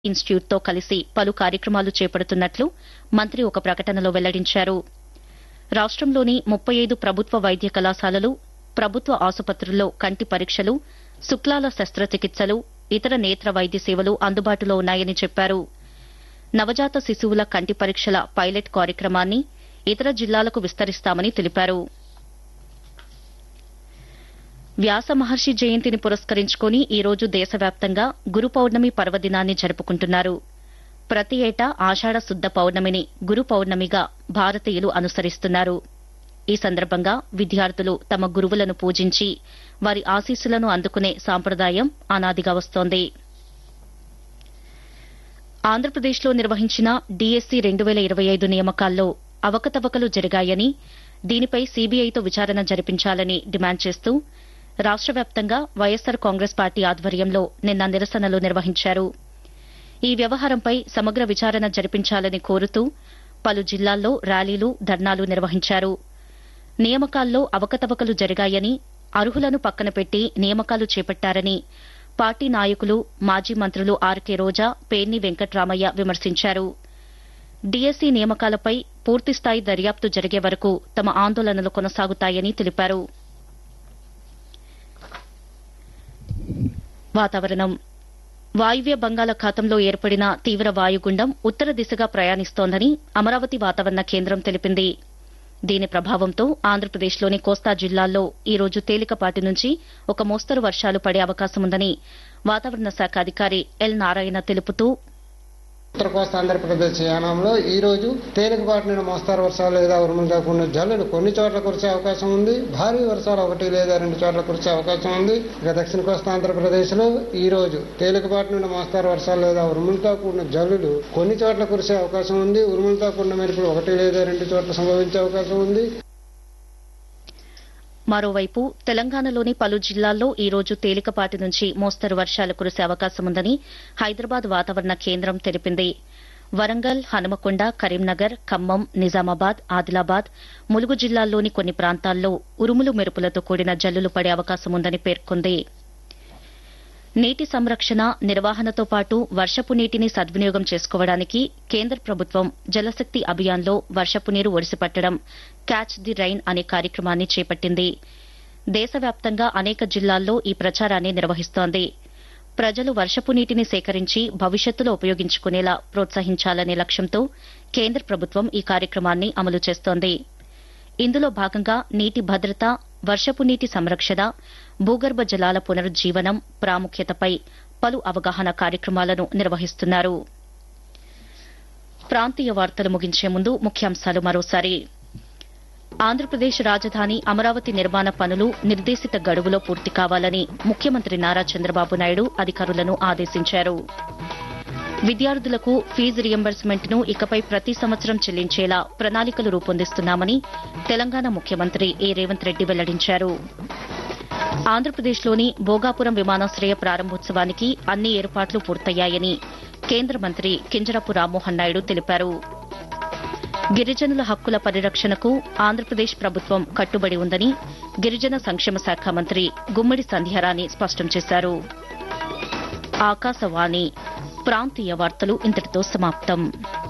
ఇన్స్టిట్యూట్తో కలిసి పలు కార్యక్రమాలు చేపడుతున్నట్లు మంత్రి ఒక ప్రకటనలో వెల్లడించారు రాష్టంలోని ముప్పై ఐదు ప్రభుత్వ వైద్య కళాశాలలు ప్రభుత్వ ఆసుపత్రుల్లో కంటి పరీక్షలు శుక్లాల శస్త్రచికిత్సలు ఇతర నేత్ర వైద్య సేవలు అందుబాటులో ఉన్నాయని చెప్పారు నవజాత శిశువుల కంటి పరీక్షల పైలట్ కార్యక్రమాన్ని ఇతర జిల్లాలకు విస్తరిస్తామని తెలిపారు వ్యాస మహర్షి జయంతిని పురస్కరించుకుని ఈ రోజు దేశవ్యాప్తంగా గురు పౌర్ణమి పర్వదినాన్ని జరుపుకుంటున్నారు ప్రతి ఏటా ఆషాఢ శుద్ధ పౌర్ణమిని గురు పౌర్ణమిగా భారతీయులు అనుసరిస్తున్నారు ఈ సందర్భంగా విద్యార్థులు తమ గురువులను పూజించి వారి ఆశీస్సులను అందుకునే సాంప్రదాయం అనాదిగా వస్తోంది ఆంధ్రప్రదేశ్లో నిర్వహించిన డీఎస్సీ రెండు వేల ఇరవై ఐదు నియామకాల్లో అవకతవకలు జరిగాయని దీనిపై సీబీఐతో విచారణ జరిపించాలని డిమాండ్ చేస్తూ రాష్ట వ్యాప్తంగా వైఎస్సార్ కాంగ్రెస్ పార్టీ ఆధ్వర్యంలో నిన్న నిరసనలు నిర్వహించారు ఈ వ్యవహారంపై సమగ్ర విచారణ జరిపించాలని కోరుతూ పలు జిల్లాల్లో ర్యాలీలు ధర్నాలు నిర్వహించారు నియామకాల్లో అవకతవకలు జరిగాయని అర్హులను పక్కన పెట్టి నియామకాలు చేపట్టారని పార్టీ నాయకులు మాజీ మంత్రులు ఆర్కే రోజా పేర్ని వెంకట్రామయ్య విమర్శించారు డీఎస్సీ నియామకాలపై పూర్తిస్థాయి దర్యాప్తు జరిగే వరకు తమ ఆందోళనలు కొనసాగుతాయని తెలిపారు వాతావరణం వాయువ్య బంగాళాఖాతంలో ఏర్పడిన తీవ్ర వాయుగుండం ఉత్తర దిశగా ప్రయాణిస్తోందని అమరావతి వాతావరణ కేంద్రం తెలిపింది దీని ప్రభావంతో ఆంధ్రప్రదేశ్లోని కోస్తా జిల్లాల్లో ఈ రోజు తేలికపాటి నుంచి ఒక మోస్తరు వర్షాలు పడే అవకాశముందని వాతావరణ శాఖ అధికారి ఎల్ నారాయణ తెలుపుతూ ఉత్తర కోస్తా ఆంధ్రప్రదేశ్ యానంలో ఈ రోజు తేలికపాటి నుండి మోస్తారు వర్షాలు లేదా ఉరుములుగా కొన్ని జల్లులు కొన్ని చోట్ల కురిసే అవకాశం ఉంది భారీ వర్షాలు ఒకటి లేదా రెండు చోట్ల కురిసే అవకాశం ఉంది ఇక దక్షిణ కోస్తా ఆంధ్రప్రదేశ్ లో ఈ రోజు తేలికపాటి నుండి మోస్తారు వర్షాలు లేదా ఉరుములతో కూడిన జల్లులు కొన్ని చోట్ల కురిసే అవకాశం ఉంది ఉరుములతో కూడిన మెరుపులు ఒకటి లేదా రెండు చోట్ల సంభవించే అవకాశం ఉంది మరోవైపు తెలంగాణలోని పలు జిల్లాల్లో ఈ రోజు తేలికపాటి నుంచి మోస్తరు వర్షాలు కురిసే అవకాశముందని హైదరాబాద్ వాతావరణ కేంద్రం తెలిపింది వరంగల్ హనుమకొండ కరీంనగర్ ఖమ్మం నిజామాబాద్ ఆదిలాబాద్ ములుగు జిల్లాల్లోని కొన్ని ప్రాంతాల్లో ఉరుములు మెరుపులతో కూడిన జల్లులు పడే అవకాశముందని పేర్కొంది నీటి సంరక్షణ నిర్వహణతో పాటు వర్షపు నీటిని సద్వినియోగం చేసుకోవడానికి కేంద్ర ప్రభుత్వం జలశక్తి అభియాన్లో వర్షపు నీరు ఒడిసిపట్టడం క్యాచ్ ది రైన్ అనే కార్యక్రమాన్ని చేపట్టింది దేశవ్యాప్తంగా అనేక జిల్లాల్లో ఈ ప్రచారాన్ని నిర్వహిస్తోంది ప్రజలు వర్షపు నీటిని సేకరించి భవిష్యత్తులో ఉపయోగించుకునేలా ప్రోత్సహించాలనే లక్ష్యంతో కేంద్ర ప్రభుత్వం ఈ కార్యక్రమాన్ని అమలు చేస్తోంది ఇందులో భాగంగా నీటి భద్రత వర్షపు నీటి సంరక్షణ భూగర్భ జలాల పునరుజ్జీవనం ప్రాముఖ్యతపై పలు అవగాహన కార్యక్రమాలను నిర్వహిస్తున్నారు ప్రాంతీయ వార్తలు ముగించే ముందు ముఖ్యాంశాలు మరోసారి ఆంధ్రప్రదేశ్ రాజధాని అమరావతి నిర్మాణ పనులు నిర్దేశిత గడువులో పూర్తి కావాలని ముఖ్యమంత్రి నారా చంద్రబాబు నాయుడు అధికారులను ఆదేశించారు విద్యార్థులకు ఫీజు రియంబర్స్మెంట్ ను ఇకపై ప్రతి సంవత్సరం చెల్లించేలా ప్రణాళికలు రూపొందిస్తున్నామని తెలంగాణ ముఖ్యమంత్రి ఏ రేవంత్ రెడ్డి వెల్లడించారు ఆంధ్రప్రదేశ్లోని భోగాపురం విమానాశ్రయ ప్రారంభోత్సవానికి అన్ని ఏర్పాట్లు పూర్తయ్యాయని కేంద్ర మంత్రి కింజరపు రామ్మోహన్ నాయుడు తెలిపారు గిరిజనుల హక్కుల పరిరక్షణకు ఆంధ్రప్రదేశ్ ప్రభుత్వం కట్టుబడి ఉందని గిరిజన సంక్షేమ శాఖ మంత్రి గుమ్మడి సంధ్యారాణి స్పష్టం చేశారు ఆకాశవాణి ప్రాంతీయ వార్తలు ఇంతటితో సమాప్తం